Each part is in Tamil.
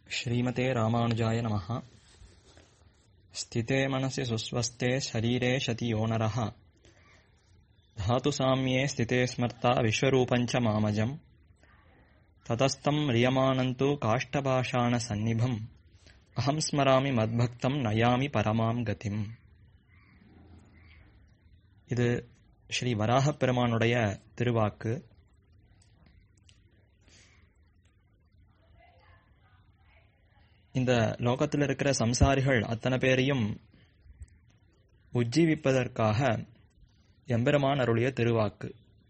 श्रीमते रामानुजाय नमः स्थिते मनसि सुस्वस्थे शरीरे शति यो नरः धातुसाम्ये स्थिते स्मर्ता विश्वरूपञ्च मामजम् ततस्तम् म्रियमाणन्तु काष्ठपाषाणसन्निभम् अहम् स्मरामि மத்பக்தம் நயாமி பரமாம் கதிம் இது ஸ்ரீ வராகப் பெருமானுடைய திருவாக்கு இந்த லோகத்தில் இருக்கிற சம்சாரிகள் அத்தனை பேரையும் உஜ்ஜீவிப்பதற்காக எம்பெருமான் அருளிய திருவாக்கு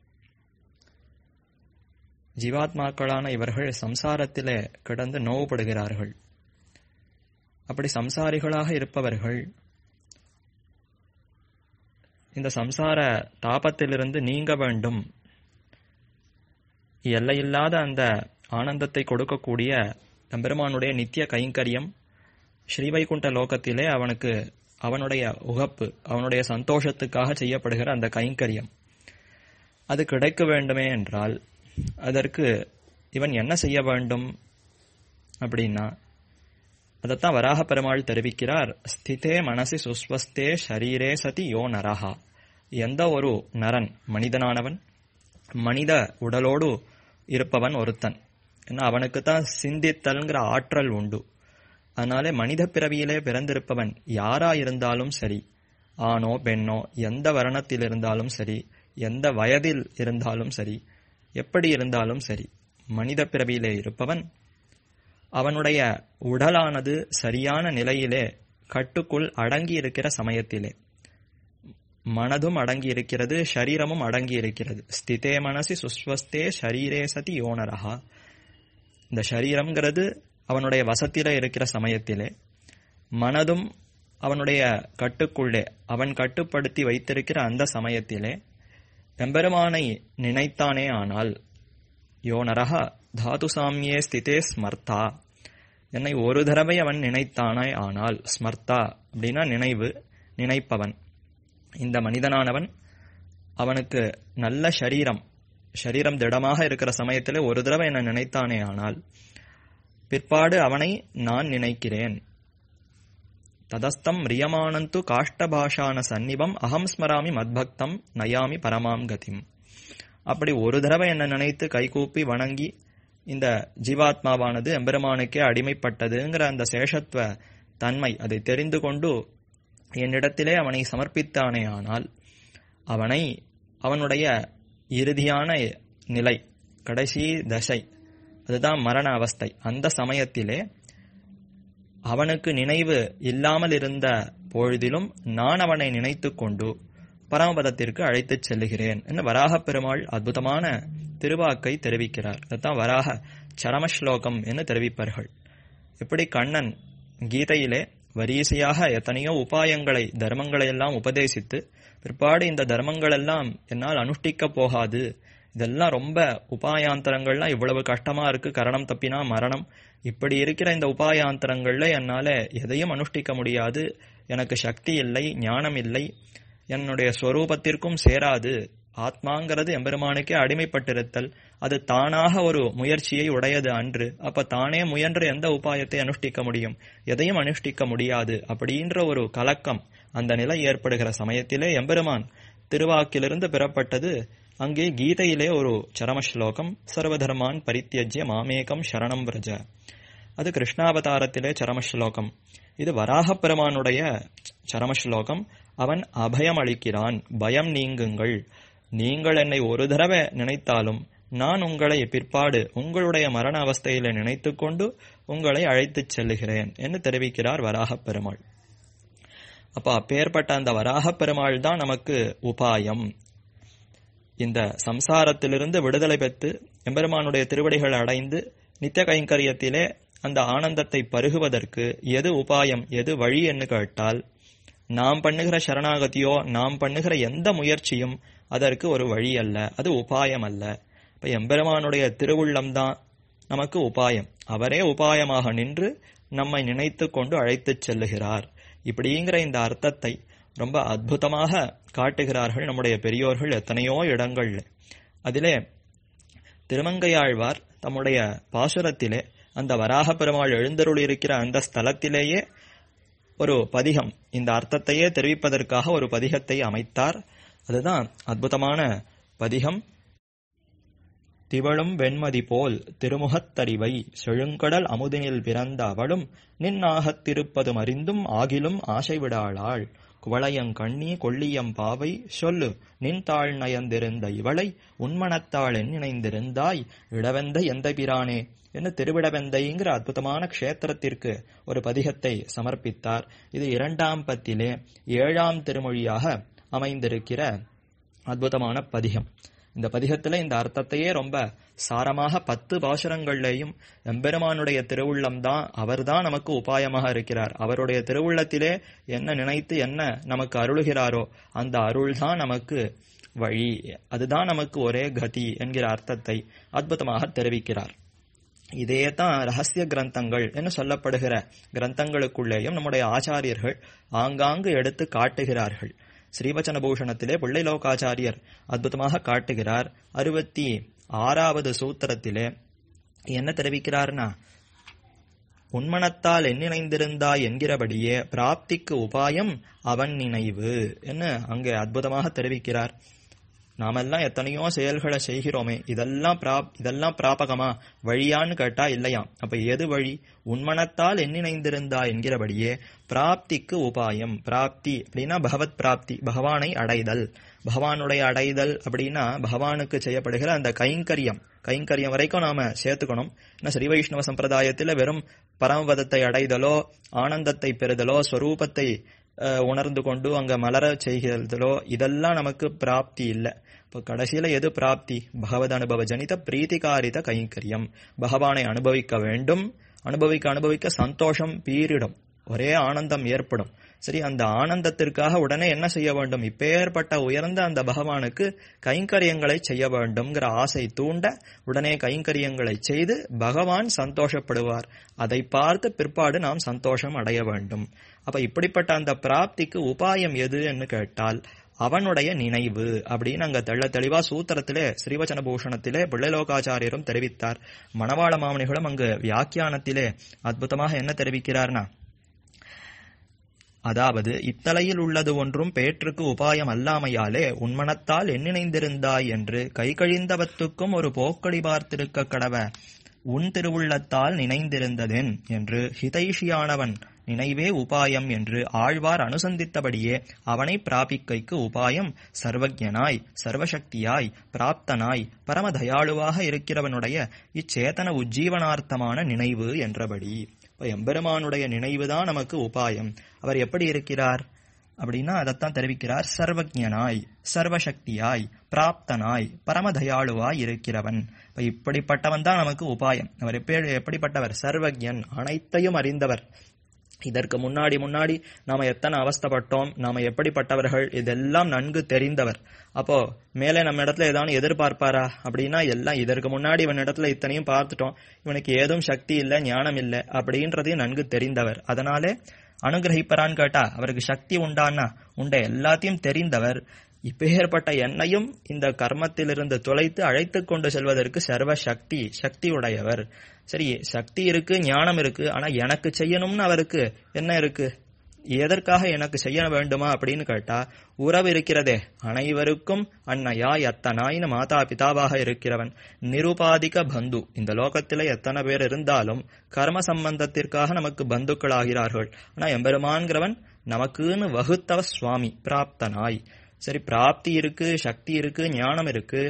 ஜீவாத்மாக்களான இவர்கள் சம்சாரத்திலே கிடந்து நோவுபடுகிறார்கள் அப்படி சம்சாரிகளாக இருப்பவர்கள் இந்த சம்சார தாபத்திலிருந்து நீங்க வேண்டும் எல்லையில்லாத அந்த ஆனந்தத்தை கொடுக்கக்கூடிய எம்பெருமானுடைய நித்திய கைங்கரியம் ஸ்ரீவைகுண்ட லோகத்திலே அவனுக்கு அவனுடைய உகப்பு அவனுடைய சந்தோஷத்துக்காக செய்யப்படுகிற அந்த கைங்கரியம் அது கிடைக்க வேண்டுமே என்றால் அதற்கு இவன் என்ன செய்ய வேண்டும் அப்படின்னா அதைத்தான் வராக பெருமாள் தெரிவிக்கிறார் ஸ்திதே மனசி சுஸ்வஸ்தே ஷரீரே சதி யோ நரஹா எந்த ஒரு நரன் மனிதனானவன் மனித உடலோடு இருப்பவன் ஒருத்தன் ஏன்னா அவனுக்கு தான் சிந்தித்தல்ங்கிற ஆற்றல் உண்டு அதனாலே மனித பிறவியிலே பிறந்திருப்பவன் யாரா இருந்தாலும் சரி ஆணோ பெண்ணோ எந்த வர்ணத்தில் இருந்தாலும் சரி எந்த வயதில் இருந்தாலும் சரி எப்படி இருந்தாலும் சரி மனித பிறவியிலே இருப்பவன் அவனுடைய உடலானது சரியான நிலையிலே கட்டுக்குள் அடங்கி இருக்கிற சமயத்திலே மனதும் அடங்கி இருக்கிறது ஷரீரமும் அடங்கி இருக்கிறது ஸ்திதே மனசி சுஸ்வஸ்தே ஷரீரே சதி யோனரஹா இந்த ஷரீரம்ங்கிறது அவனுடைய வசத்தில இருக்கிற சமயத்திலே மனதும் அவனுடைய கட்டுக்குள்ளே அவன் கட்டுப்படுத்தி வைத்திருக்கிற அந்த சமயத்திலே எம்பெருமானை நினைத்தானே ஆனால் யோனரஹா தாது சாமியே ஸ்திதே ஸ்மர்த்தா என்னை ஒரு தடவை அவன் நினைத்தானே ஆனால் ஸ்மர்த்தா அப்படின்னா நினைவு நினைப்பவன் இந்த மனிதனானவன் அவனுக்கு நல்ல ஷரீரம் ஷரீரம் திடமாக இருக்கிற சமயத்தில் ஒரு தடவை என்னை நினைத்தானே ஆனால் பிற்பாடு அவனை நான் நினைக்கிறேன் ததஸ்தம் ரியமானந்து காஷ்டபாஷான சந்நிபம் அகம் ஸ்மராமி மத்பக்தம் நயாமி பரமாம் கதிம் அப்படி ஒரு தடவை என்னை நினைத்து கைகூப்பி வணங்கி இந்த ஜீவாத்மாவானது எம்பெருமானுக்கே அடிமைப்பட்டதுங்கிற அந்த சேஷத்துவ தன்மை அதை தெரிந்து கொண்டு என்னிடத்திலே அவனை சமர்ப்பித்தானே ஆனால் அவனை அவனுடைய இறுதியான நிலை கடைசி தசை அதுதான் மரண அவஸ்தை அந்த சமயத்திலே அவனுக்கு நினைவு இல்லாமல் இருந்த பொழுதிலும் நான் அவனை நினைத்து கொண்டு பரமபதத்திற்கு அழைத்துச் செல்லுகிறேன் என்று வராக பெருமாள் அற்புதமான திருவாக்கை தெரிவிக்கிறார் அதுதான் வராக சரமஸ்லோகம் என்று தெரிவிப்பார்கள் எப்படி கண்ணன் கீதையிலே வரிசையாக எத்தனையோ உபாயங்களை தர்மங்களை எல்லாம் உபதேசித்து பிற்பாடு இந்த தர்மங்கள் எல்லாம் என்னால் அனுஷ்டிக்க போகாது இதெல்லாம் ரொம்ப உபாயாந்தரங்கள்லாம் இவ்வளவு கஷ்டமா இருக்கு கரணம் தப்பினா மரணம் இப்படி இருக்கிற இந்த உபாயாந்தரங்கள்ல என்னால எதையும் அனுஷ்டிக்க முடியாது எனக்கு சக்தி இல்லை ஞானம் இல்லை என்னுடைய ஸ்வரூபத்திற்கும் சேராது ஆத்மாங்கிறது எம்பெருமானுக்கே அடிமைப்பட்டிருத்தல் அது தானாக ஒரு முயற்சியை உடையது அன்று அப்ப தானே முயன்ற எந்த உபாயத்தை அனுஷ்டிக்க முடியும் எதையும் அனுஷ்டிக்க முடியாது அப்படின்ற ஒரு கலக்கம் அந்த நிலை ஏற்படுகிற சமயத்திலே எம்பெருமான் திருவாக்கிலிருந்து பெறப்பட்டது அங்கே கீதையிலே ஒரு சரமஸ்லோகம் சர்வதர்மான் பரித்தியஜ்ய மாமேகம் சரணம் விரஜ அது கிருஷ்ணாவதாரத்திலே சரமஸ்லோகம் இது வராகப் பெருமானுடைய சரமஸ்லோகம் அவன் அபயம் அளிக்கிறான் பயம் நீங்குங்கள் நீங்கள் என்னை ஒரு தடவை நினைத்தாலும் நான் உங்களை பிற்பாடு உங்களுடைய மரண அவஸ்தையில நினைத்து கொண்டு உங்களை அழைத்துச் செல்லுகிறேன் என்று தெரிவிக்கிறார் வராகப் பெருமாள் அப்ப அப்பேற்பட்ட அந்த வராகப் பெருமாள் தான் நமக்கு உபாயம் இந்த சம்சாரத்திலிருந்து விடுதலை பெற்று எம்பெருமானுடைய திருவடிகள் அடைந்து நித்திய கைங்கரியத்திலே அந்த ஆனந்தத்தை பருகுவதற்கு எது உபாயம் எது வழி என்று கேட்டால் நாம் பண்ணுகிற சரணாகதியோ நாம் பண்ணுகிற எந்த முயற்சியும் அதற்கு ஒரு வழி அல்ல அது உபாயம் அல்ல இப்ப எம்பெருமானுடைய திருவுள்ளம்தான் நமக்கு உபாயம் அவரே உபாயமாக நின்று நம்மை நினைத்து கொண்டு அழைத்துச் செல்லுகிறார் இப்படிங்கிற இந்த அர்த்தத்தை ரொம்ப அற்புதமாக காட்டுகிறார்கள் நம்முடைய பெரியோர்கள் எத்தனையோ இடங்கள்ல அதிலே திருமங்கையாழ்வார் தம்முடைய பாசுரத்திலே அந்த வராக பெருமாள் எழுந்தருள் இருக்கிற அந்த ஸ்தலத்திலேயே ஒரு பதிகம் இந்த அர்த்தத்தையே தெரிவிப்பதற்காக ஒரு பதிகத்தை அமைத்தார் அதுதான் அற்புதமான பதிகம் திவழும் வெண்மதி போல் திருமுகத்தறிவை செழுங்கடல் அமுதினில் பிறந்த அவளும் நின்னாகத் திருப்பது மறிந்தும் ஆகிலும் ஆசை விடாளாள் குவளையங்கண்ணி கொள்ளியம் பாவை சொல்லு நின் தாழ் நயந்திருந்த இவளை உன்மனத்தாள் நினைந்திருந்தாய் இடவெந்த எந்த பிரானே என்று திருவிடவெந்தைங்கிற அற்புதமான க்ஷேத்திரத்திற்கு ஒரு பதிகத்தை சமர்ப்பித்தார் இது இரண்டாம் பத்திலே ஏழாம் திருமொழியாக அமைந்திருக்கிற அற்புதமான பதிகம் இந்த பதிகத்துல இந்த அர்த்தத்தையே ரொம்ப சாரமாக பத்து பாசுரங்கள்லேயும் எம்பெருமானுடைய திருவுள்ளம் தான் அவர்தான் நமக்கு உபாயமாக இருக்கிறார் அவருடைய திருவுள்ளத்திலே என்ன நினைத்து என்ன நமக்கு அருளுகிறாரோ அந்த அருள் தான் நமக்கு வழி அதுதான் நமக்கு ஒரே கதி என்கிற அர்த்தத்தை அற்புதமாக தெரிவிக்கிறார் இதே தான் ரகசிய கிரந்தங்கள் என்று சொல்லப்படுகிற கிரந்தங்களுக்குள்ளேயும் நம்முடைய ஆச்சாரியர்கள் ஆங்காங்கு எடுத்து காட்டுகிறார்கள் ஸ்ரீவச்சன பூஷணத்திலே பிள்ளை லோகாச்சாரியர் அற்புதமாக காட்டுகிறார் அறுபத்தி ஆறாவது சூத்திரத்திலே என்ன தெரிவிக்கிறார்னா உன்மனத்தால் எண்ணிணைந்திருந்தாய் என்கிறபடியே பிராப்திக்கு உபாயம் அவன் நினைவு என்ன அங்கே அற்புதமாக தெரிவிக்கிறார் நாமெல்லாம் எத்தனையோ செயல்களை செய்கிறோமே இதெல்லாம் பிராப் இதெல்லாம் பிராபகமா வழியான்னு கேட்டா இல்லையாம் அப்ப எது வழி உன்மனத்தால் எண்ணிணைந்திருந்தா என்கிறபடியே பிராப்திக்கு உபாயம் பிராப்தி அப்படின்னா பகவத் பிராப்தி பகவானை அடைதல் பகவானுடைய அடைதல் அப்படின்னா பகவானுக்கு செய்யப்படுகிற அந்த கைங்கரியம் கைங்கரியம் வரைக்கும் நாம சேர்த்துக்கணும் ஏன்னா ஸ்ரீ வைஷ்ணவ சம்பிரதாயத்தில் வெறும் பரமபதத்தை அடைதலோ ஆனந்தத்தை பெறுதலோ ஸ்வரூபத்தை உணர்ந்து கொண்டு அங்க மலர செய்கிறதோ இதெல்லாம் நமக்கு பிராப்தி இல்லை இப்போ கடைசியில எது பிராப்தி பகவத் அனுபவ ஜனித பிரீத்திகாரித கைங்கரியம் பகவானை அனுபவிக்க வேண்டும் அனுபவிக்க அனுபவிக்க சந்தோஷம் பீரிடும் ஒரே ஆனந்தம் ஏற்படும் சரி அந்த ஆனந்தத்திற்காக உடனே என்ன செய்ய வேண்டும் இப்பேற்பட்ட உயர்ந்த அந்த பகவானுக்கு கைங்கரியங்களை செய்ய வேண்டும்ங்கிற ஆசை தூண்ட உடனே கைங்கரியங்களை செய்து பகவான் சந்தோஷப்படுவார் அதை பார்த்து பிற்பாடு நாம் சந்தோஷம் அடைய வேண்டும் அப்ப இப்படிப்பட்ட அந்த பிராப்திக்கு உபாயம் எதுன்னு கேட்டால் அவனுடைய நினைவு அப்படின்னு அங்க தெள்ள தெளிவா சூத்திரத்திலே ஸ்ரீவச்சன பூஷணத்திலே பிள்ளைலோகாச்சாரியரும் தெரிவித்தார் மணவாள மாமனிகளும் அங்கு வியாக்கியானத்திலே அற்புதமாக என்ன தெரிவிக்கிறார்னா அதாவது இத்தலையில் உள்ளது ஒன்றும் பேற்றுக்கு உபாயம் அல்லாமையாலே உன்மனத்தால் எண்ணிணைந்திருந்தாய் என்று கை கழிந்தவத்துக்கும் ஒரு போக்கடி பார்த்திருக்க கடவ உன் திருவுள்ளத்தால் நினைந்திருந்ததென் என்று ஹிதைஷியானவன் நினைவே உபாயம் என்று ஆழ்வார் அனுசந்தித்தபடியே அவனை பிராபிக்கைக்கு உபாயம் சர்வஜனாய் சர்வசக்தியாய் பிராப்தனாய் பரமதயாளுவாக இருக்கிறவனுடைய இச்சேதன உஜ்ஜீவனார்த்தமான நினைவு என்றபடி இப்போ எம்பெருமானுடைய நினைவு தான் நமக்கு உபாயம் அவர் எப்படி இருக்கிறார் அப்படின்னா அதைத்தான் தெரிவிக்கிறார் சர்வஜனாய் சர்வசக்தியாய் பிராப்தனாய் பரமதயாளுவாய் இருக்கிறவன் இப்ப இப்படிப்பட்டவன் தான் நமக்கு உபாயம் அவர் எப்படி எப்படிப்பட்டவர் சர்வஜன் அனைத்தையும் அறிந்தவர் இதற்கு முன்னாடி முன்னாடி நாம எத்தனை அவஸ்தப்பட்டோம் நாம எப்படிப்பட்டவர்கள் இதெல்லாம் நன்கு தெரிந்தவர் அப்போ மேலே நம்ம இடத்துல ஏதாவது எதிர்பார்ப்பாரா அப்படின்னா எல்லாம் இதற்கு முன்னாடி இவன் இடத்துல இத்தனையும் பார்த்துட்டோம் இவனுக்கு ஏதும் சக்தி இல்லை ஞானம் இல்லை அப்படின்றதையும் நன்கு தெரிந்தவர் அதனாலே அனுகிரகிப்பரான்னு கேட்டா அவருக்கு சக்தி உண்டான்னா உண்ட எல்லாத்தையும் தெரிந்தவர் இப்பேற்பட்ட என்னையும் இந்த கர்மத்திலிருந்து துளைத்து அழைத்து கொண்டு செல்வதற்கு சர்வ சக்தி சக்தி உடையவர் சரி சக்தி இருக்கு ஞானம் இருக்கு ஆனா எனக்கு செய்யணும்னு அவருக்கு என்ன இருக்கு எதற்காக எனக்கு செய்ய வேண்டுமா அப்படின்னு கேட்டா உறவு இருக்கிறதே அனைவருக்கும் அன்னையாய் அத்தனாயின்னு மாதா பிதாவாக இருக்கிறவன் நிருபாதிக பந்து இந்த லோகத்தில எத்தனை பேர் இருந்தாலும் கர்ம சம்பந்தத்திற்காக நமக்கு பந்துக்கள் ஆகிறார்கள் ஆனா எம்பெருமான்கிறவன் நமக்குன்னு வகுத்தவ சுவாமி பிராப்தனாய் சரி பிராப்தி இருக்கு சக்தி இருக்கு ஞானம் இருக்கு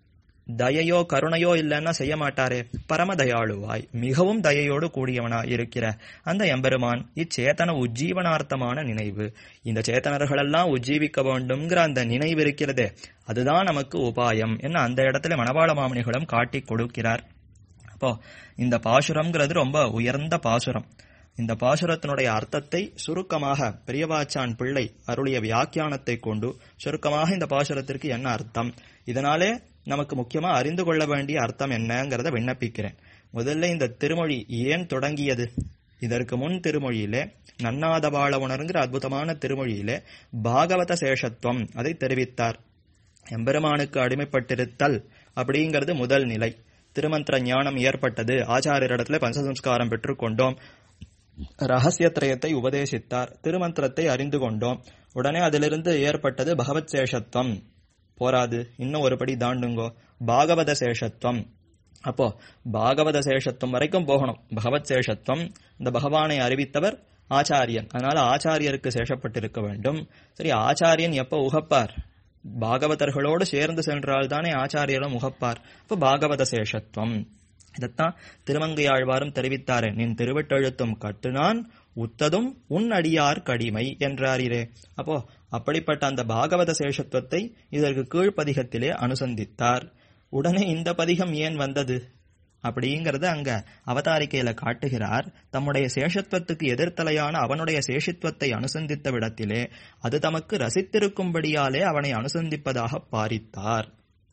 தயையோ கருணையோ இல்லைன்னா செய்ய மாட்டாரே பரம தயாளுவாய் மிகவும் தயையோடு கூடியவனாய் இருக்கிற அந்த எம்பெருமான் இச்சேத்தன உஜ்ஜீவனார்த்தமான நினைவு இந்த சேத்தனர்களெல்லாம் உஜ்ஜீவிக்க வேண்டும்ங்கிற அந்த நினைவு இருக்கிறதே அதுதான் நமக்கு உபாயம் என்ன அந்த இடத்துல மணவாள மாமனிகளும் காட்டி கொடுக்கிறார் அப்போ இந்த பாசுரம்ங்கிறது ரொம்ப உயர்ந்த பாசுரம் இந்த பாசுரத்தினுடைய அர்த்தத்தை சுருக்கமாக பெரியவாச்சான் பிள்ளை அருளிய வியாக்கியானத்தை கொண்டு சுருக்கமாக இந்த பாசுரத்திற்கு என்ன அர்த்தம் இதனாலே நமக்கு முக்கியமா அறிந்து கொள்ள வேண்டிய அர்த்தம் என்னங்கிறத விண்ணப்பிக்கிறேன் முதல்ல இந்த திருமொழி ஏன் தொடங்கியது இதற்கு முன் திருமொழியிலே நன்னாதபாள உணர்ங்கிற அற்புதமான திருமொழியிலே பாகவத சேஷத்துவம் அதை தெரிவித்தார் எம்பெருமானுக்கு அடிமைப்பட்டிருத்தல் அப்படிங்கிறது முதல் நிலை திருமந்திர ஞானம் ஏற்பட்டது ஆச்சாரியரிடத்துல பஞ்சசம்ஸ்காரம் பெற்றுக்கொண்டோம் ரகசியத்திரயத்தை உபதேசித்தார் திருமந்திரத்தை அறிந்து கொண்டோம் உடனே அதிலிருந்து ஏற்பட்டது பகவத் சேஷத்துவம் போராது இன்னும் ஒரு படி தாண்டுங்கோ பாகவத சேஷத்துவம் அப்போ பாகவத சேஷத்துவம் வரைக்கும் போகணும் பகவத் சேஷத்துவம் இந்த பகவானை அறிவித்தவர் ஆச்சாரியன் அதனால ஆச்சாரியருக்கு சேஷப்பட்டிருக்க வேண்டும் சரி ஆச்சாரியன் எப்ப உகப்பார் பாகவதர்களோடு சேர்ந்து சென்றால் தானே ஆச்சாரியரும் உகப்பார் அப்ப பாகவத சேஷத்துவம் இதத்தான் திருமங்கையாழ்வாரும் தெரிவித்தாரே நின் திருவட்டெழுத்தும் கட்டுனான் உத்ததும் உன் அடியார் கடிமை என்றாரிரே அப்போ அப்படிப்பட்ட அந்த பாகவத சேஷத்துவத்தை இதற்கு கீழ்ப்பதிகத்திலே அனுசந்தித்தார் உடனே இந்த பதிகம் ஏன் வந்தது அப்படிங்கறத அங்க அவதாரிக்கையில காட்டுகிறார் தம்முடைய சேஷத்துவத்துக்கு எதிர்த்தலையான அவனுடைய சேஷித்துவத்தை அனுசந்தித்த விடத்திலே அது தமக்கு ரசித்திருக்கும்படியாலே அவனை அனுசந்திப்பதாக பாரித்தார்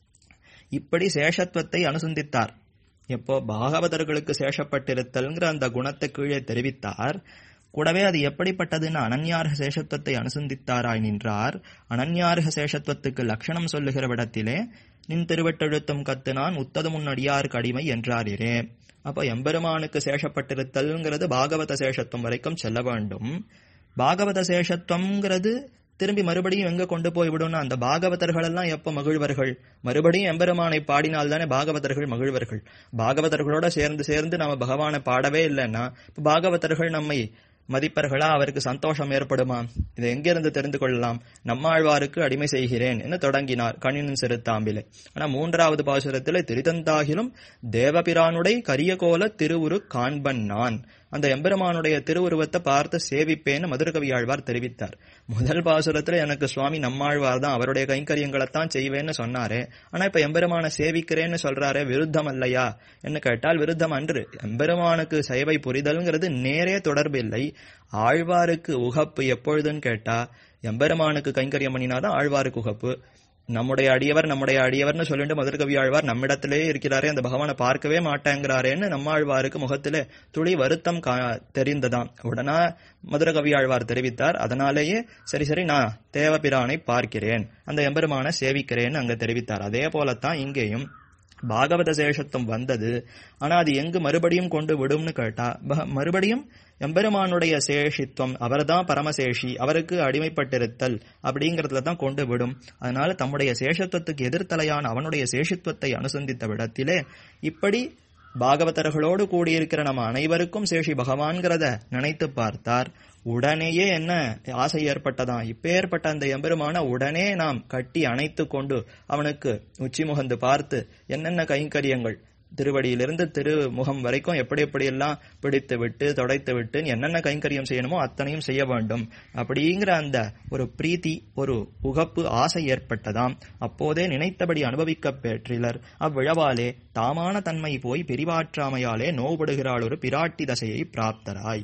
இப்படி சேஷத்துவத்தை அனுசந்தித்தார் எப்போ பாகவதர்களுக்கு சேஷப்பட்டிருத்தல்ங்கிற அந்த குணத்தை கீழே தெரிவித்தார் கூடவே அது எப்படிப்பட்டதுன்னு அனன்யார்க சேஷத்துவத்தை அனுசந்தித்தாராய் நின்றார் அனன்யார்க சேஷத்துவத்துக்கு லட்சணம் சொல்லுகிற விடத்திலே நின் திருவட்டெழுத்தும் கத்து நான் உத்தது முன்னடியார் கடிமை என்றாரிரே அப்ப எம்பெருமானுக்கு சேஷப்பட்டிருத்தல்ங்கிறது பாகவத சேஷத்துவம் வரைக்கும் செல்ல வேண்டும் பாகவத சேஷத்துவம்ங்கிறது திரும்பி மறுபடியும் எங்க கொண்டு போய் விடும்னா அந்த பாகவதர்கள் எல்லாம் எப்ப மகிழ்வர்கள் மறுபடியும் எம்பெருமானை பாடினால் தானே பாகவதர்கள் மகிழ்வர்கள் பாகவதர்களோட சேர்ந்து சேர்ந்து நாம பகவானை பாடவே இல்லைன்னா இப்ப பாகவதர்கள் நம்மை மதிப்பர்களா அவருக்கு சந்தோஷம் ஏற்படுமா இதை எங்கிருந்து தெரிந்து கொள்ளலாம் நம்மாழ்வாருக்கு அடிமை செய்கிறேன் என்று தொடங்கினார் கணினின் சிறுத்தாம்பிலே ஆனா மூன்றாவது பாசுரத்திலே திருத்தந்தாகிலும் தேவபிரானுடைய கரியகோல திருவுரு காண்பன் நான் அந்த எம்பெருமானுடைய திருவுருவத்தை பார்த்து சேவிப்பேன்னு மதுரகவியாழ்வார் தெரிவித்தார் முதல் பாசுரத்துல எனக்கு சுவாமி நம்மாழ்வார் தான் அவருடைய கைங்கரியங்களைத்தான் செய்வேன்னு சொன்னாரே ஆனா இப்ப எம்பெருமான சேவிக்கிறேன்னு சொல்றாரே விருத்தம் அல்லையா என்று கேட்டால் விருத்தம் அன்று எம்பெருமானுக்கு சேவை புரிதல்ங்கிறது நேரே தொடர்பில்லை ஆழ்வாருக்கு உகப்பு எப்பொழுதுன்னு கேட்டா எம்பெருமானுக்கு கைங்கரியம் பண்ணினாதான் ஆழ்வாருக்கு உகப்பு நம்முடைய அடியவர் நம்முடைய அடியவர்னு சொல்லிட்டு மதுரகவி ஆழ்வார் நம்மிடத்திலே இருக்கிறாரே அந்த பகவானை பார்க்கவே மாட்டேங்கிறாரேன்னு நம்ம ஆழ்வாருக்கு முகத்திலே துளி வருத்தம் தெரிந்ததாம் உடனே மதுரகவி ஆழ்வார் தெரிவித்தார் அதனாலேயே சரி சரி நான் தேவபிரானை பார்க்கிறேன் அந்த எம்பெருமானை சேவிக்கிறேன்னு அங்க தெரிவித்தார் அதே போலத்தான் இங்கேயும் பாகவத சேஷத்துவம் வந்தது ஆனா அது எங்கு மறுபடியும் கொண்டு விடும்னு கேட்டா மறுபடியும் எம்பெருமானுடைய சேஷித்துவம் அவர்தான் பரமசேஷி அவருக்கு அடிமைப்பட்டிருத்தல் அப்படிங்கறதுல தான் கொண்டு விடும் அதனால தம்முடைய சேஷத்துவத்துக்கு எதிர்த்தலையான அவனுடைய சேஷித்துவத்தை அனுசந்தித்த விடத்திலே இப்படி பாகவதர்களோடு கூடியிருக்கிற நம்ம அனைவருக்கும் சேஷி பகவான்கிறத நினைத்து பார்த்தார் உடனேயே என்ன ஆசை ஏற்பட்டதாம் இப்பேற்பட்ட அந்த எம்பெருமான உடனே நாம் கட்டி அணைத்து கொண்டு அவனுக்கு உச்சி முகந்து பார்த்து என்னென்ன கைங்கரியங்கள் திருவடியிலிருந்து திருமுகம் வரைக்கும் எப்படி எப்படியெல்லாம் பிடித்து விட்டு தொடைத்து விட்டு என்னென்ன கைங்கரியம் செய்யணுமோ அத்தனையும் செய்ய வேண்டும் அப்படிங்கிற அந்த ஒரு பிரீத்தி ஒரு உகப்பு ஆசை ஏற்பட்டதாம் அப்போதே நினைத்தபடி அனுபவிக்க பெற்றிலர் அவ்விழவாலே தாமான தன்மை போய் பிரிவாற்றாமையாலே நோவுபடுகிறாள் ஒரு பிராட்டி தசையை பிராப்தராய்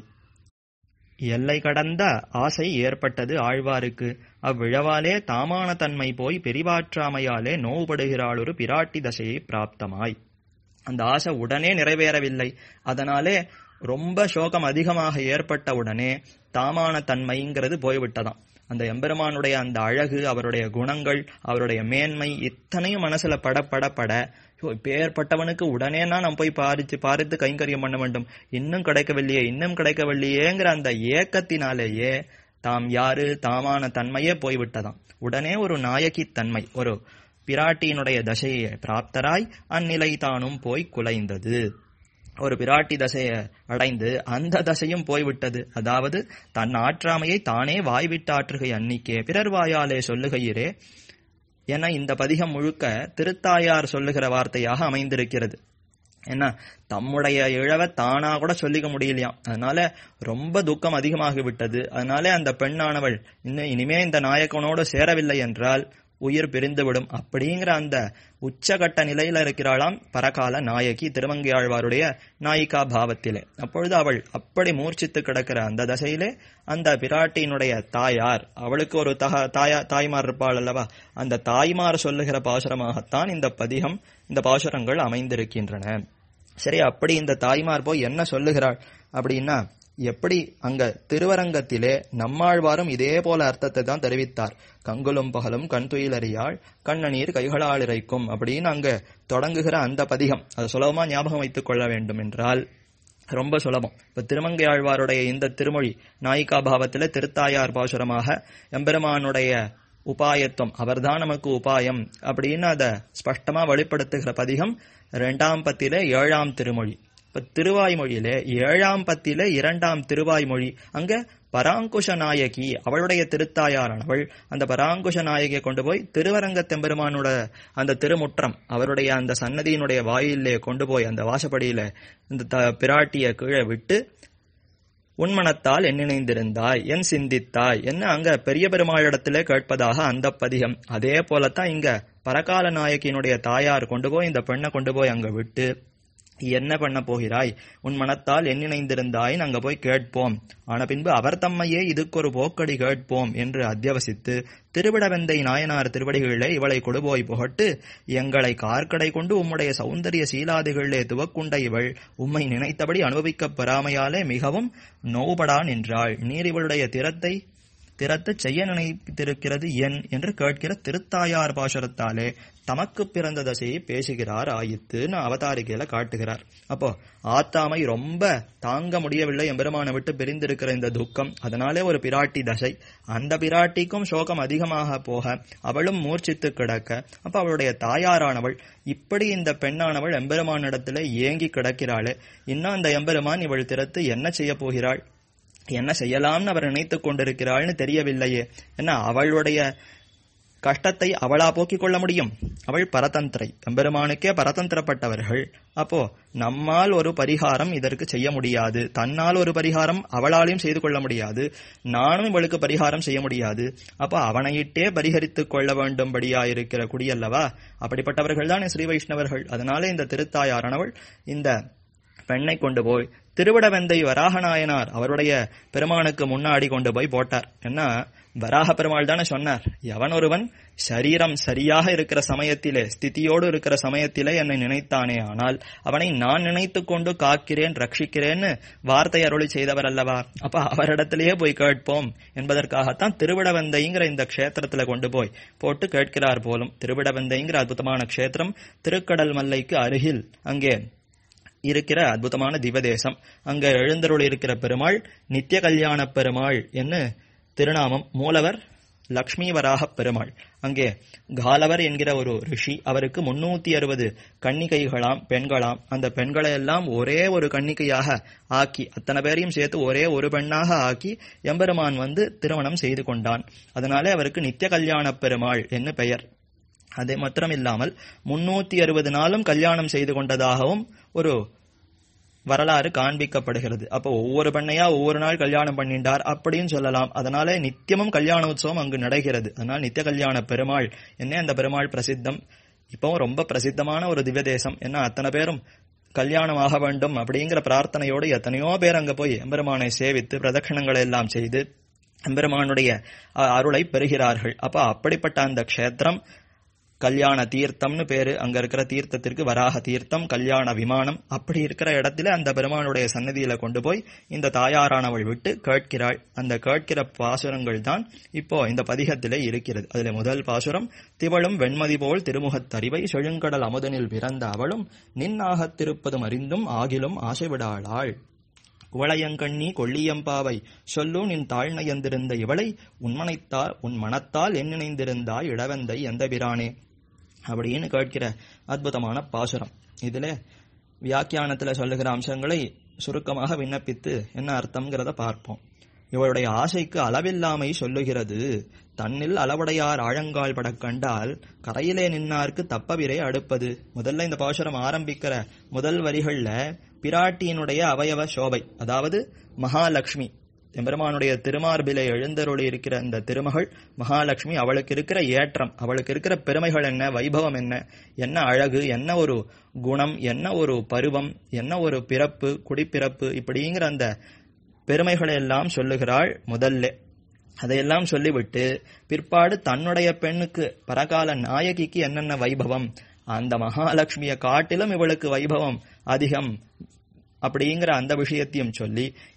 எல்லை கடந்த ஆசை ஏற்பட்டது ஆழ்வாருக்கு அவ்விழவாலே தாமான தன்மை போய் பெரிவாற்றாமையாலே நோவுபடுகிறாள் ஒரு பிராட்டி தசையை பிராப்தமாய் அந்த ஆசை உடனே நிறைவேறவில்லை அதனாலே ரொம்ப சோகம் அதிகமாக ஏற்பட்ட உடனே தாமான தன்மைங்கிறது போய்விட்டதாம் அந்த எம்பெருமானுடைய அந்த அழகு அவருடைய குணங்கள் அவருடைய மேன்மை இத்தனையும் மனசுல பட பட பட பேர்பட்டவனுக்கு உடனே நான் நம்ம போய் பாரிச்சு பாரித்து கைங்கரியம் பண்ண வேண்டும் இன்னும் கிடைக்கவில்லையே இன்னும் கிடைக்கவில்லையேங்கிற அந்த ஏக்கத்தினாலேயே தாம் யாரு தாமான தன்மையே போய்விட்டதாம் உடனே ஒரு நாயகி தன்மை ஒரு பிராட்டியினுடைய தசையை பிராப்தராய் அந்நிலை தானும் போய் குலைந்தது ஒரு பிராட்டி தசையை அடைந்து அந்த தசையும் போய்விட்டது அதாவது தன் ஆற்றாமையை தானே வாய்விட்டாற்றுகை அன்னிக்கே பிறர் வாயாலே சொல்லுகையிரே என இந்த பதிகம் முழுக்க திருத்தாயார் சொல்லுகிற வார்த்தையாக அமைந்திருக்கிறது என்ன தம்முடைய இழவை தானா கூட சொல்லிக்க முடியலையாம் அதனால ரொம்ப துக்கம் அதிகமாகி விட்டது அதனால அந்த பெண்ணானவள் இன்னும் இனிமே இந்த நாயக்கனோடு சேரவில்லை என்றால் உயிர் பிரிந்துவிடும் அப்படிங்கிற அந்த உச்சகட்ட நிலையில இருக்கிறாளாம் பரகால நாயகி திருமங்கையாழ்வாருடைய நாயிகா பாவத்திலே அப்பொழுது அவள் அப்படி மூர்ச்சித்து கிடக்கிற அந்த தசையிலே அந்த பிராட்டியினுடைய தாயார் அவளுக்கு ஒரு தக தாயா தாய்மார் இருப்பாள் அல்லவா அந்த தாய்மார் சொல்லுகிற பாசுரமாகத்தான் இந்த பதிகம் இந்த பாசுரங்கள் அமைந்திருக்கின்றன சரி அப்படி இந்த தாய்மார் போய் என்ன சொல்லுகிறாள் அப்படின்னா எப்படி அங்க திருவரங்கத்திலே நம்மாழ்வாரும் இதே போல அர்த்தத்தை தான் தெரிவித்தார் கங்குலும் பகலும் கண் துயிலறியாள் கண்ணநீர் கைகளால் இறைக்கும் அப்படின்னு அங்க தொடங்குகிற அந்த பதிகம் அதை சுலபமா ஞாபகம் வைத்துக் கொள்ள வேண்டும் என்றால் ரொம்ப சுலபம் இப்ப திருமங்கை ஆழ்வாருடைய இந்த திருமொழி நாயிகா பாவத்துல திருத்தாயார் பாசுரமாக எம்பெருமானுடைய உபாயத்துவம் அவர்தான் நமக்கு உபாயம் அப்படின்னு அதை ஸ்பஷ்டமா வெளிப்படுத்துகிற பதிகம் இரண்டாம் பத்தில ஏழாம் திருமொழி இப்ப திருவாய்மொழியில ஏழாம் பத்தில இரண்டாம் திருவாய்மொழி அங்க பராங்குஷ நாயகி அவளுடைய திருத்தாயாரானவள் அந்த பராங்குஷ நாயகியை கொண்டு போய் திருவரங்கத்தெம்பெருமானோட அந்த திருமுற்றம் அவருடைய அந்த சன்னதியினுடைய வாயிலே கொண்டு போய் அந்த வாசப்படியில இந்த த- பிராட்டிய கீழே விட்டு உன்மனத்தால் எண்ணிணைந்திருந்தாய் என் சிந்தித்தாய் என்ன அங்க பெரிய பெருமாளிடத்திலே கேட்பதாக அந்த பதிகம் அதே போலத்தான் இங்க பரகால நாயகியினுடைய தாயார் கொண்டு போய் இந்த பெண்ணை கொண்டு போய் அங்க விட்டு என்ன பண்ண போகிறாய் உன் மனத்தால் எண்ணிணைந்திருந்தாய் அங்க போய் கேட்போம் ஆன பின்பு அவர் தம்மையே இதுக்கொரு போக்கடி கேட்போம் என்று அத்தியவசித்து திருவிடவெந்தை நாயனார் திருவடிகளிலே இவளை கொடுபோய் புகட்டு எங்களை கார்க்கடை கொண்டு உம்முடைய சௌந்தரிய சீலாதிகளிலே துவக்குண்ட இவள் உம்மை நினைத்தபடி அனுபவிக்கப் பெறாமையாலே மிகவும் நோபடா நின்றாள் நீர் இவளுடைய திறத்தை திறத்து செய்ய நினைத்திருக்கிறது என் என்று கேட்கிற திருத்தாயார் பாசுரத்தாலே தமக்கு பிறந்த தசையை பேசுகிறார் ஆயித்துன்னு அவதாரிகையில காட்டுகிறார் அப்போ ஆத்தாமை ரொம்ப தாங்க முடியவில்லை எம்பெருமானை விட்டு பிரிந்திருக்கிற இந்த துக்கம் அதனாலே ஒரு பிராட்டி தசை அந்த பிராட்டிக்கும் சோகம் அதிகமாக போக அவளும் மூர்ச்சித்து கிடக்க அப்ப அவளுடைய தாயாரானவள் இப்படி இந்த பெண்ணானவள் எம்பெருமானிடத்துல ஏங்கி கிடக்கிறாளே இன்னும் அந்த எம்பெருமான் இவள் திறத்து என்ன செய்ய போகிறாள் என்ன செய்யலாம்னு அவர் நினைத்துக் கொண்டிருக்கிறாள்னு தெரியவில்லையே என்ன அவளுடைய கஷ்டத்தை அவளா போக்கிக் கொள்ள முடியும் அவள் பரதந்திரை எம்பெருமானுக்கே பரதந்திரப்பட்டவர்கள் அப்போ நம்மால் ஒரு பரிகாரம் இதற்கு செய்ய முடியாது தன்னால் ஒரு பரிகாரம் அவளாலையும் செய்து கொள்ள முடியாது நானும் இவளுக்கு பரிகாரம் செய்ய முடியாது அப்போ அவனையிட்டே பரிகரித்துக் கொள்ள வேண்டும்படியா இருக்கிற குடியல்லவா அப்படிப்பட்டவர்கள் தான் ஸ்ரீ வைஷ்ணவர்கள் அதனாலே இந்த திருத்தாயாரானவள் இந்த பெண்ணை கொண்டு போய் திருவிடவெந்தை வராகநாயனார் அவருடைய பெருமானுக்கு முன்னாடி கொண்டு போய் போட்டார் என்ன வராக பெருமாள் தானே சொன்னார் எவன் ஒருவன் சரீரம் சரியாக இருக்கிற சமயத்திலே ஸ்திதியோடு இருக்கிற சமயத்திலே என்னை நினைத்தானே ஆனால் அவனை நான் நினைத்துக் கொண்டு காக்கிறேன் ரட்சிக்கிறேன்னு வார்த்தை அருளி செய்தவர் அல்லவா அப்ப அவரிடத்திலேயே போய் கேட்போம் என்பதற்காகத்தான் திருவிடவந்தைங்கிற இந்த க்ஷேத்திரத்துல கொண்டு போய் போட்டு கேட்கிறார் போலும் திருவிடவந்தைங்கிற அற்புதமான க்ஷேத்திரம் திருக்கடல் மல்லைக்கு அருகில் அங்கே இருக்கிற அற்புதமான திவதேசம் அங்க எழுந்தருள் இருக்கிற பெருமாள் நித்திய கல்யாண பெருமாள் என்று திருநாமம் மூலவர் லக்ஷ்மி வராக பெருமாள் அங்கே காலவர் என்கிற ஒரு ரிஷி அவருக்கு முன்னூத்தி அறுபது கன்னிகைகளாம் பெண்களாம் அந்த பெண்களை எல்லாம் ஒரே ஒரு கன்னிகையாக ஆக்கி அத்தனை பேரையும் சேர்த்து ஒரே ஒரு பெண்ணாக ஆக்கி எம்பெருமான் வந்து திருமணம் செய்து கொண்டான் அதனாலே அவருக்கு நித்திய கல்யாண பெருமாள் என்று பெயர் அது மாத்திரமில்லாமல் முன்னூத்தி அறுபது நாளும் கல்யாணம் செய்து கொண்டதாகவும் ஒரு வரலாறு காண்பிக்கப்படுகிறது அப்போ ஒவ்வொரு பெண்ணையா ஒவ்வொரு நாள் கல்யாணம் பண்ணிட்டார் அப்படின்னு சொல்லலாம் அதனால நித்தியமும் கல்யாண உற்சவம் அங்கு நடக்கிறது அதனால் நித்திய கல்யாண பெருமாள் என்ன அந்த பெருமாள் பிரசித்தம் இப்பவும் ரொம்ப பிரசித்தமான ஒரு திவ்யதேசம் என்ன அத்தனை பேரும் கல்யாணம் ஆக வேண்டும் அப்படிங்கிற பிரார்த்தனையோடு எத்தனையோ பேர் அங்க போய் எம்பெருமானை சேவித்து பிரதட்சணங்களை எல்லாம் செய்து எம்பெருமானுடைய அஹ், அருளை பெறுகிறார்கள் அப்ப அப்படிப்பட்ட அந்த க்ஷேத்திரம் கல்யாண தீர்த்தம்னு பேரு அங்க இருக்கிற தீர்த்தத்திற்கு வராக தீர்த்தம் கல்யாண விமானம் அப்படி இருக்கிற இடத்துல அந்த பெருமானுடைய சன்னதியில கொண்டு போய் இந்த தாயாரானவள் விட்டு கேட்கிறாள் அந்த கேட்கிற பாசுரங்கள் தான் இப்போ இந்த பதிகத்திலே இருக்கிறது அதுல முதல் பாசுரம் திவளும் வெண்மதி போல் திருமுகத்தறிவை செழுங்கடல் அமுதனில் பிறந்த அவளும் நின்னாகத் திருப்பதும் அறிந்தும் ஆகிலும் ஆசைவிடாளாள் குவளையங்கண்ணி கொள்ளியம்பாவை சொல்லு நின் தாழ்நயந்திருந்த இவளை உன்மனைத்தால் உன் மனத்தால் எண்ணிணைந்திருந்தாய் இளவந்தை எந்த பிரானே அப்படின்னு கேட்கிற அற்புதமான பாசுரம் இதுல வியாக்கியானத்துல சொல்லுகிற அம்சங்களை சுருக்கமாக விண்ணப்பித்து என்ன அர்த்தம்ங்கிறத பார்ப்போம் இவளுடைய ஆசைக்கு அளவில்லாமை சொல்லுகிறது தன்னில் அளவுடையார் ஆழங்கால் படக் கண்டால் கரையிலே நின்னார்க்கு தப்பவிரை அடுப்பது முதல்ல இந்த பாசுரம் ஆரம்பிக்கிற முதல் வரிகள்ல பிராட்டியினுடைய அவயவ சோபை அதாவது மகாலட்சுமி எம்பெருமானுடைய திருமார்பிலே எழுந்தருளி இருக்கிற இந்த திருமகள் மகாலட்சுமி அவளுக்கு இருக்கிற ஏற்றம் அவளுக்கு இருக்கிற பெருமைகள் என்ன வைபவம் என்ன என்ன அழகு என்ன ஒரு குணம் என்ன ஒரு பருவம் என்ன ஒரு பிறப்பு குடிப்பிறப்பு இப்படிங்கிற அந்த பெருமைகளை எல்லாம் சொல்லுகிறாள் முதல்ல அதையெல்லாம் சொல்லிவிட்டு பிற்பாடு தன்னுடைய பெண்ணுக்கு பரகால நாயகிக்கு என்னென்ன வைபவம் அந்த மகாலட்சுமியை காட்டிலும் இவளுக்கு வைபவம் அதிகம் அப்படிங்கிற அந்த விஷயத்தையும் சொல்லி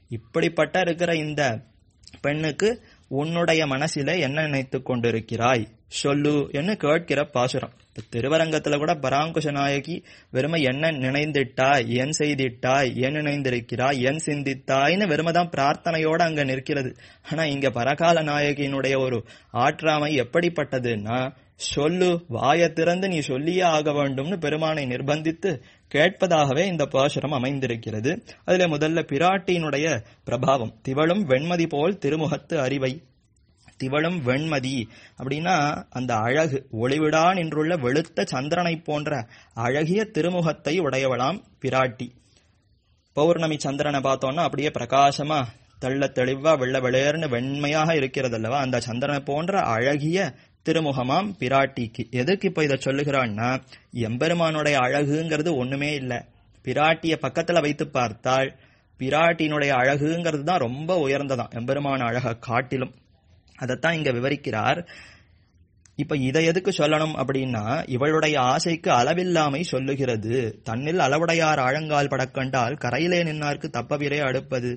இப்படிப்பட்ட இருக்கிற இந்த பெண்ணுக்கு உன்னுடைய மனசில என்ன நினைத்துக் கொண்டிருக்கிறாய் சொல்லு என்று கேட்கிற பாசுரம் இப்ப திருவரங்கத்துல கூட பராங்குஷ நாயகி வெறுமை என்ன நினைந்திட்டாய் என் செய்திட்டாய் ஏன் நினைந்திருக்கிறாய் என் சிந்தித்தாய்னு வெறுமைதான் பிரார்த்தனையோட அங்க நிற்கிறது ஆனா இங்க பரகால நாயகியினுடைய ஒரு ஆற்றாமை எப்படிப்பட்டதுன்னா சொல்லு வாயை திறந்து நீ சொல்லியே ஆக வேண்டும்னு பெருமானை நிர்பந்தித்து கேட்பதாகவே இந்த பாசுரம் அமைந்திருக்கிறது அதுல முதல்ல பிராட்டியினுடைய பிரபாவம் திவளும் வெண்மதி போல் திருமுகத்து அறிவை திவளும் வெண்மதி அப்படின்னா அந்த அழகு ஒளிவிடா நின்றுள்ள வெளுத்த சந்திரனை போன்ற அழகிய திருமுகத்தை உடையவளாம் பிராட்டி பௌர்ணமி சந்திரனை பார்த்தோம்னா அப்படியே பிரகாசமா தெள்ள தெளிவா வெள்ள வெளியர்னு வெண்மையாக இருக்கிறது அல்லவா அந்த சந்திரனை போன்ற அழகிய திருமுகமாம் பிராட்டிக்கு எதுக்கு இப்ப இதை சொல்லுகிறான்னா எம்பெருமானுடைய அழகுங்கிறது ஒண்ணுமே இல்ல பிராட்டிய பக்கத்துல வைத்து பார்த்தால் பிராட்டியினுடைய அழகுங்கிறது தான் ரொம்ப உயர்ந்ததாம் எம்பெருமான அழக காட்டிலும் அதைத்தான் இங்க விவரிக்கிறார் இப்ப இதை எதுக்கு சொல்லணும் அப்படின்னா இவளுடைய ஆசைக்கு அளவில்லாமை சொல்லுகிறது தன்னில் அளவுடையார் ஆழங்கால் படக்கண்டால் கரையிலே நின்னார்க்கு தப்பவிரே அடுப்பது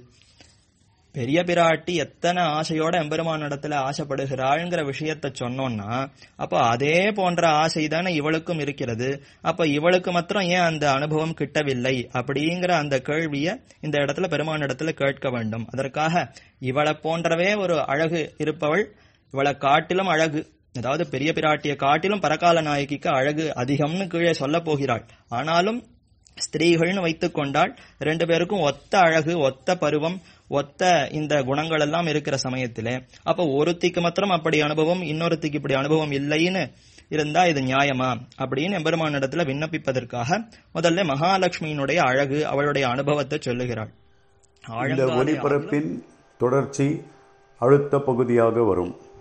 பெரிய பிராட்டி எத்தனை ஆசையோட எம்பெருமான் இடத்துல ஆசைப்படுகிறாள்ங்கிற விஷயத்த சொன்னோம்னா அப்போ அதே போன்ற ஆசை தானே இவளுக்கும் இருக்கிறது அப்ப இவளுக்கு மாத்திரம் ஏன் அந்த அனுபவம் கிட்டவில்லை அப்படிங்கிற அந்த கேள்விய இந்த இடத்துல பெருமான் இடத்துல கேட்க வேண்டும் அதற்காக இவளை போன்றவே ஒரு அழகு இருப்பவள் இவளை காட்டிலும் அழகு அதாவது பெரிய பிராட்டிய காட்டிலும் பரகால நாயகிக்கு அழகு அதிகம்னு கீழே சொல்ல போகிறாள் ஆனாலும் ஸ்திரீகள்னு வைத்துக் கொண்டால் ரெண்டு பேருக்கும் ஒத்த அழகு ஒத்த பருவம் ஒத்த இந்த குணங்கள் எல்லாம் இருக்கிற சமயத்திலே அப்ப ஒருத்திக்கு மாத்திரம் அப்படி அனுபவம் இன்னொருத்திக்கு இப்படி அனுபவம் இல்லைன்னு இருந்தா இது நியாயமா அப்படின்னு எம்பெருமான் இடத்துல விண்ணப்பிப்பதற்காக முதல்ல மகாலட்சுமியினுடைய அழகு அவளுடைய அனுபவத்தை சொல்லுகிறாள் இந்த ஒலிபரப்பின் தொடர்ச்சி அடுத்த பகுதியாக வரும்